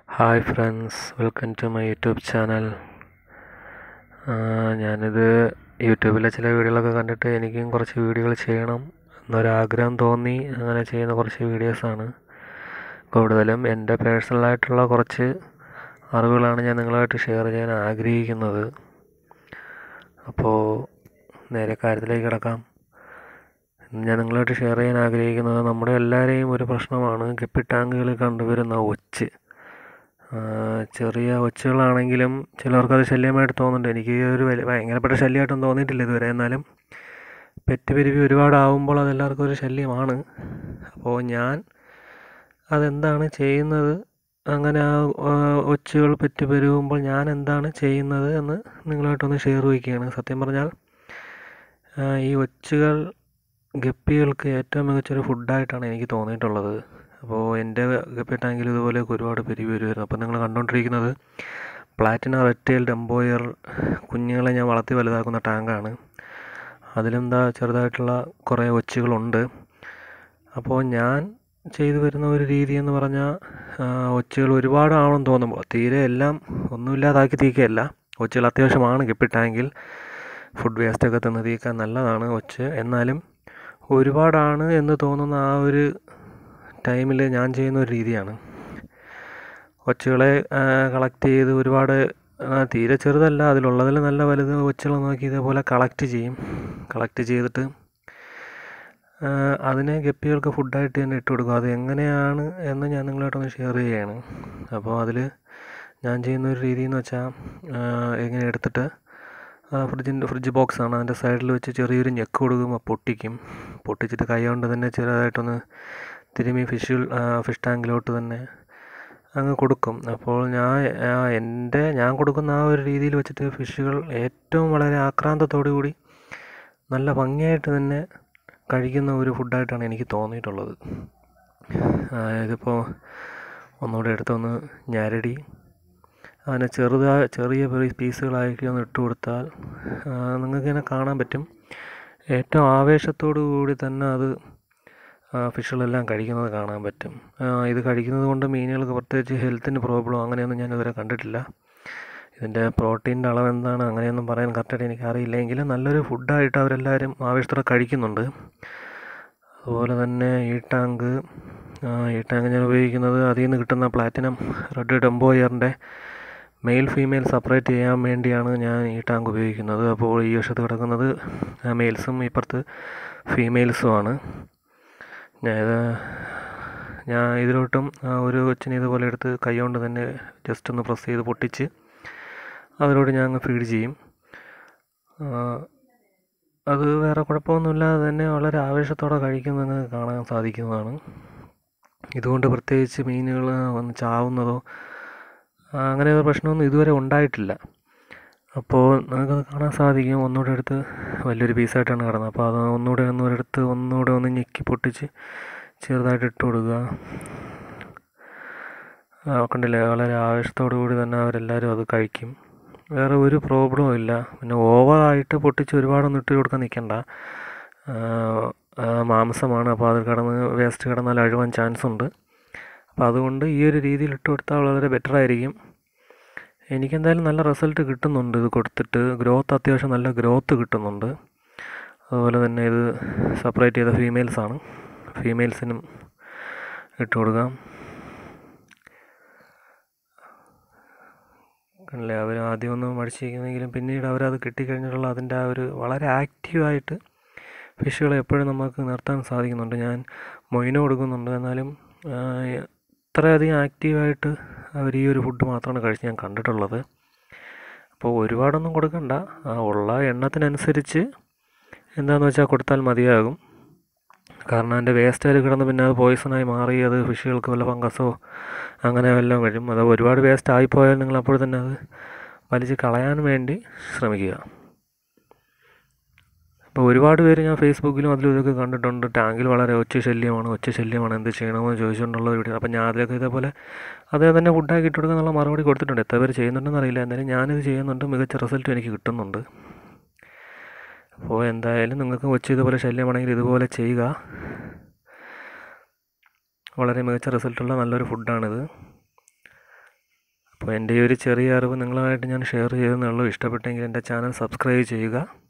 hi friends welcome to my YouTube channel ഞാനിത് യൂട്യൂബിലെ ചില വീഡിയോകളൊക്കെ കണ്ടിട്ട് എനിക്കും കുറച്ച് വീഡിയോകൾ ചെയ്യണം എന്നൊരാഗ്രഹം തോന്നി അങ്ങനെ ചെയ്യുന്ന കുറച്ച് വീഡിയോസാണ് കൂടുതലും എൻ്റെ പേഴ്സണലായിട്ടുള്ള കുറച്ച് അറിവുകളാണ് ഞാൻ നിങ്ങളുമായിട്ട് ഷെയർ ചെയ്യാൻ ആഗ്രഹിക്കുന്നത് അപ്പോൾ നേരെ കാര്യത്തിലേക്ക് കിടക്കാം ഇന്ന് ഞാൻ നിങ്ങളുമായിട്ട് ഷെയർ ചെയ്യാൻ ആഗ്രഹിക്കുന്നത് നമ്മുടെ എല്ലാവരെയും ഒരു പ്രശ്നമാണ് ഗപ്പി ടാങ്കുകളിൽ കണ്ടുവരുന്ന ഒച്ച് ചെറിയ ഒച്ചുകളാണെങ്കിലും ചിലർക്കത് ശല്യമായിട്ട് തോന്നുന്നുണ്ട് എനിക്ക് ഒരു വലിയ ഭയങ്കരപ്പെട്ട ശല്യമായിട്ടൊന്നും തോന്നിയിട്ടില്ല ഇതുവരെ എന്നാലും പെറ്റ് പെരുവി ഒരുപാടാവുമ്പോൾ അതെല്ലാവർക്കും ഒരു ശല്യമാണ് അപ്പോൾ ഞാൻ അതെന്താണ് ചെയ്യുന്നത് അങ്ങനെ ആ ഒച്ചുകൾ പെറ്റ് പെരുകുമ്പോൾ ഞാൻ എന്താണ് ചെയ്യുന്നത് എന്ന് നിങ്ങളുമായിട്ടൊന്ന് ഷെയർ വയ്ക്കുകയാണ് സത്യം പറഞ്ഞാൽ ഈ ഒച്ചുകൾ ഗപ്പികൾക്ക് ഏറ്റവും മികച്ചൊരു ഫുഡായിട്ടാണ് എനിക്ക് തോന്നിയിട്ടുള്ളത് അപ്പോൾ എൻ്റെ ഗപ്പി ടാങ്കിൽ ഇതുപോലെ ഒരുപാട് പെരുകി വരുമായിരുന്നു അപ്പോൾ നിങ്ങൾ കണ്ടുകൊണ്ടിരിക്കുന്നത് പ്ലാറ്റിന റെറ്റെയിൽ ഡംബോയർ കുഞ്ഞുങ്ങളെ ഞാൻ വളർത്തി വലുതാക്കുന്ന ടാങ്കാണ് അതിലെന്താ ചെറുതായിട്ടുള്ള കുറേ ഒച്ചുകളുണ്ട് അപ്പോൾ ഞാൻ ചെയ്തു വരുന്ന ഒരു രീതി എന്ന് പറഞ്ഞാൽ ഒച്ചുകൾ ഒരുപാടാണെന്ന് തോന്നുമ്പോൾ തീരെ എല്ലാം ഒന്നുമില്ലാതാക്കി തീക്കുകയല്ല ഒച്ചുകൾ അത്യാവശ്യമാണ് ഗപ്പി ടാങ്കിൽ ഫുഡ് വേസ്റ്റൊക്കെ തിന്ന് തീക്കാൻ നല്ലതാണ് ഒച്ച് എന്നാലും ഒരുപാടാണ് എന്ന് തോന്നുന്ന ആ ഒരു ടൈമിൽ ഞാൻ ചെയ്യുന്ന ഒരു രീതിയാണ് ഒച്ചുകളെ കളക്ട് ചെയ്ത് ഒരുപാട് തീരെ ചെറുതല്ല അതിലുള്ളതിൽ നല്ല വലുത് ഒച്ചുകൾ നോക്കി ഇതേപോലെ കളക്ട് ചെയ്യും കളക്ട് ചെയ്തിട്ട് അതിനെ ഗപ്പികൾക്ക് ഫുഡായിട്ട് തന്നെ ഇട്ട് കൊടുക്കും അത് എങ്ങനെയാണ് എന്ന് ഞാൻ നിങ്ങളായിട്ടൊന്ന് ഷെയർ ചെയ്യുകയാണ് അപ്പോൾ അതിൽ ഞാൻ ചെയ്യുന്ന ഒരു രീതി എന്ന് വെച്ചാൽ ഇങ്ങനെ എടുത്തിട്ട് ഫ്രിഡ്ജിൻ്റെ ഫ്രിഡ്ജ് ബോക്സാണ് അതിൻ്റെ സൈഡിൽ വെച്ച് ചെറിയൊരു ഞെക്ക് കൊടുക്കുമ്പോൾ പൊട്ടിക്കും പൊട്ടിച്ചിട്ട് കൈ കൊണ്ട് തന്നെ ചെറുതായിട്ടൊന്ന് തിരുമ്മി ഫിഷ് ഫിഷ് ടാങ്കിലോട്ട് തന്നെ അങ്ങ് കൊടുക്കും അപ്പോൾ ഞാൻ എൻ്റെ ഞാൻ കൊടുക്കുന്ന ആ ഒരു രീതിയിൽ വെച്ചിട്ട് ഫിഷുകൾ ഏറ്റവും വളരെ ആക്രാന്തത്തോടു കൂടി നല്ല ഭംഗിയായിട്ട് തന്നെ കഴിക്കുന്ന ഒരു ഫുഡായിട്ടാണ് എനിക്ക് തോന്നിയിട്ടുള്ളത് ഇതിപ്പോൾ ഒന്നുകൂടെ എടുത്തൊന്ന് ഞരടി അതിനെ ചെറുതായ ചെറിയ പീസുകളാക്കി ഒന്ന് ഇട്ട് കൊടുത്താൽ നിങ്ങൾക്ക് ഇങ്ങനെ കാണാൻ പറ്റും ഏറ്റവും ആവേശത്തോടു കൂടി തന്നെ അത് ഫിഷുകളെല്ലാം കഴിക്കുന്നത് കാണാൻ പറ്റും ഇത് കഴിക്കുന്നത് കൊണ്ട് മീനുകൾക്ക് പ്രത്യേകിച്ച് ഹെൽത്തിന് പ്രോബ്ലം അങ്ങനെയൊന്നും ഞാൻ ഇതുവരെ കണ്ടിട്ടില്ല ഇതിൻ്റെ പ്രോട്ടീൻ്റെ അളവ് എന്താണ് അങ്ങനെയൊന്നും പറയാൻ കറക്റ്റായിട്ട് എനിക്കറിയില്ല എങ്കിലും നല്ലൊരു ഫുഡായിട്ട് അവരെല്ലാവരും ആവേശത്തോടെ കഴിക്കുന്നുണ്ട് അതുപോലെ തന്നെ ഈ ടാങ്ക് ഈ ടാങ്ക് ഞാൻ ഉപയോഗിക്കുന്നത് അതിൽ നിന്ന് കിട്ടുന്ന പ്ലാറ്റിനം റെഡ് ഡംബോയറിൻ്റെ മെയിൽ ഫീമെയിൽ സെപ്പറേറ്റ് ചെയ്യാൻ വേണ്ടിയാണ് ഞാൻ ഈ ടാങ്ക് ഉപയോഗിക്കുന്നത് അപ്പോൾ ഈ വശത്ത് കിടക്കുന്നത് മെയിൽസും ഇപ്പുറത്ത് ഫീമെയിൽസുമാണ് ഞാൻ ഇത് ഞാൻ ഇതിലോട്ടും ഒരു കൊച്ചിനെ ഇതുപോലെ എടുത്ത് കൈ കൊണ്ട് തന്നെ ജസ്റ്റ് ഒന്ന് പ്രസ് ചെയ്ത് പൊട്ടിച്ച് അതിലോട്ട് ഞാൻ അങ്ങ് ഫീഡ് ചെയ്യും അത് വേറെ കുഴപ്പമൊന്നുമില്ലാതെ തന്നെ വളരെ ആവേശത്തോടെ കഴിക്കുന്നത് കാണാൻ സാധിക്കുന്നതാണ് ഇതുകൊണ്ട് പ്രത്യേകിച്ച് മീനുകൾ വന്ന് ചാവുന്നതോ അങ്ങനെ ഒരു പ്രശ്നമൊന്നും ഇതുവരെ ഉണ്ടായിട്ടില്ല അപ്പോൾ നമുക്കത് കാണാൻ സാധിക്കും ഒന്നുകൂടെ എടുത്ത് വലിയൊരു പീസായിട്ടാണ് കിടന്നത് അപ്പോൾ അത് ഒന്നുകൂടെ ഒന്നുകൂടെ ഒന്നുകൂടെ ഒന്ന് ഞെക്കി പൊട്ടിച്ച് ചെറുതായിട്ട് ഇട്ട് കൊടുക്കുക കണ്ടില്ലേ വളരെ ആവേശത്തോടു കൂടി തന്നെ അവരെല്ലാവരും അത് കഴിക്കും വേറെ ഒരു പ്രോബ്ലവും ഇല്ല പിന്നെ ഓവറായിട്ട് പൊട്ടിച്ച് ഒരുപാടൊന്നും ഇട്ട് കൊടുക്കാൻ നിൽക്കണ്ട മാംസമാണ് അപ്പോൾ അത് കിടന്ന് വേസ്റ്റ് കിടന്നാൽ അഴുവാൻ ചാൻസ് ഉണ്ട് അപ്പോൾ അതുകൊണ്ട് ഈ ഒരു രീതിയിൽ ഇട്ട് കൊടുത്താൽ വളരെ ബെറ്റർ ആയിരിക്കും എനിക്കെന്തായാലും നല്ല റിസൾട്ട് കിട്ടുന്നുണ്ട് ഇത് കൊടുത്തിട്ട് ഗ്രോത്ത് അത്യാവശ്യം നല്ല ഗ്രോത്ത് കിട്ടുന്നുണ്ട് അതുപോലെ തന്നെ ഇത് സെപ്പറേറ്റ് ചെയ്ത ഫീമെയിൽസാണ് ഫീമെയിൽസിനും ഇട്ട് കൊടുക്കാം കണ്ടില്ലേ അവർ ആദ്യം ഒന്ന് മടിച്ചിരിക്കുന്നെങ്കിലും പിന്നീട് അവരത് കിട്ടിക്കഴിഞ്ഞിട്ടുള്ള അതിൻ്റെ ആ ഒരു വളരെ ആക്റ്റീവായിട്ട് ഫിഷുകളെ എപ്പോഴും നമുക്ക് നിർത്താൻ സാധിക്കുന്നുണ്ട് ഞാൻ മൊയിന് കൊടുക്കുന്നുണ്ട് എന്നാലും ഇത്രയധികം ആക്റ്റീവായിട്ട് അവർ ഈ ഒരു ഫുഡ് മാത്രമാണ് കഴിച്ച് ഞാൻ കണ്ടിട്ടുള്ളത് അപ്പോൾ ഒരുപാടൊന്നും കൊടുക്കണ്ട ആ ഉള്ള എണ്ണത്തിനനുസരിച്ച് എന്താണെന്ന് വെച്ചാൽ കൊടുത്താൽ മതിയാകും കാരണം അതിൻ്റെ വേസ്റ്റ് അതിൽ കിടന്ന് പിന്നെ അത് പോയിസണായി മാറി അത് ഫിഷുകൾക്ക് വല്ല ഫംഗസോ അങ്ങനെ വല്ലതും കഴിയും അത് ഒരുപാട് വേസ്റ്റ് ആയിപ്പോയാൽ നിങ്ങൾ അപ്പോൾ തന്നെ അത് വലിച്ച് കളയാൻ വേണ്ടി ശ്രമിക്കുക അപ്പോൾ ഒരുപാട് പേര് ഞാൻ ഫേസ്ബുക്കിലും അതിലും ഇതൊക്കെ കണ്ടിട്ടുണ്ട് ടാങ്കിൽ വളരെ ഒച്ച ശല്യമാണ് ഒച്ച ശല്യമാണ് എന്ത് ചെയ്യണമെന്ന് ചോദിച്ചുകൊണ്ടുള്ള വീഡിയോ അപ്പോൾ ഞാൻ അതിലൊക്കെ ഇതേപോലെ അതേ തന്നെ ഫുഡാക്കി ഇട്ട് കൊടുക്കാനുള്ള മറുപടി കൊടുത്തിട്ടുണ്ട് എത്ര പേര് ചെയ്യുന്നുണ്ടെന്ന് അറിയില്ല എന്തായാലും ഞാനിത് ചെയ്യുന്നുണ്ട് മികച്ച റിസൾട്ടും എനിക്ക് കിട്ടുന്നുണ്ട് അപ്പോൾ എന്തായാലും നിങ്ങൾക്ക് ഒച്ച ഇതുപോലെ ശല്യമാണെങ്കിൽ ഇതുപോലെ ചെയ്യുക വളരെ മികച്ച റിസൾട്ടുള്ള നല്ലൊരു ഫുഡാണിത് അപ്പോൾ എൻ്റെ ഈ ഒരു ചെറിയ അറിവ് നിങ്ങളുമായിട്ട് ഞാൻ ഷെയർ ചെയ്തെന്നുള്ളൂ ഇഷ്ടപ്പെട്ടെങ്കിൽ എൻ്റെ ചാനൽ സബ്സ്ക്രൈബ് ചെയ്യുക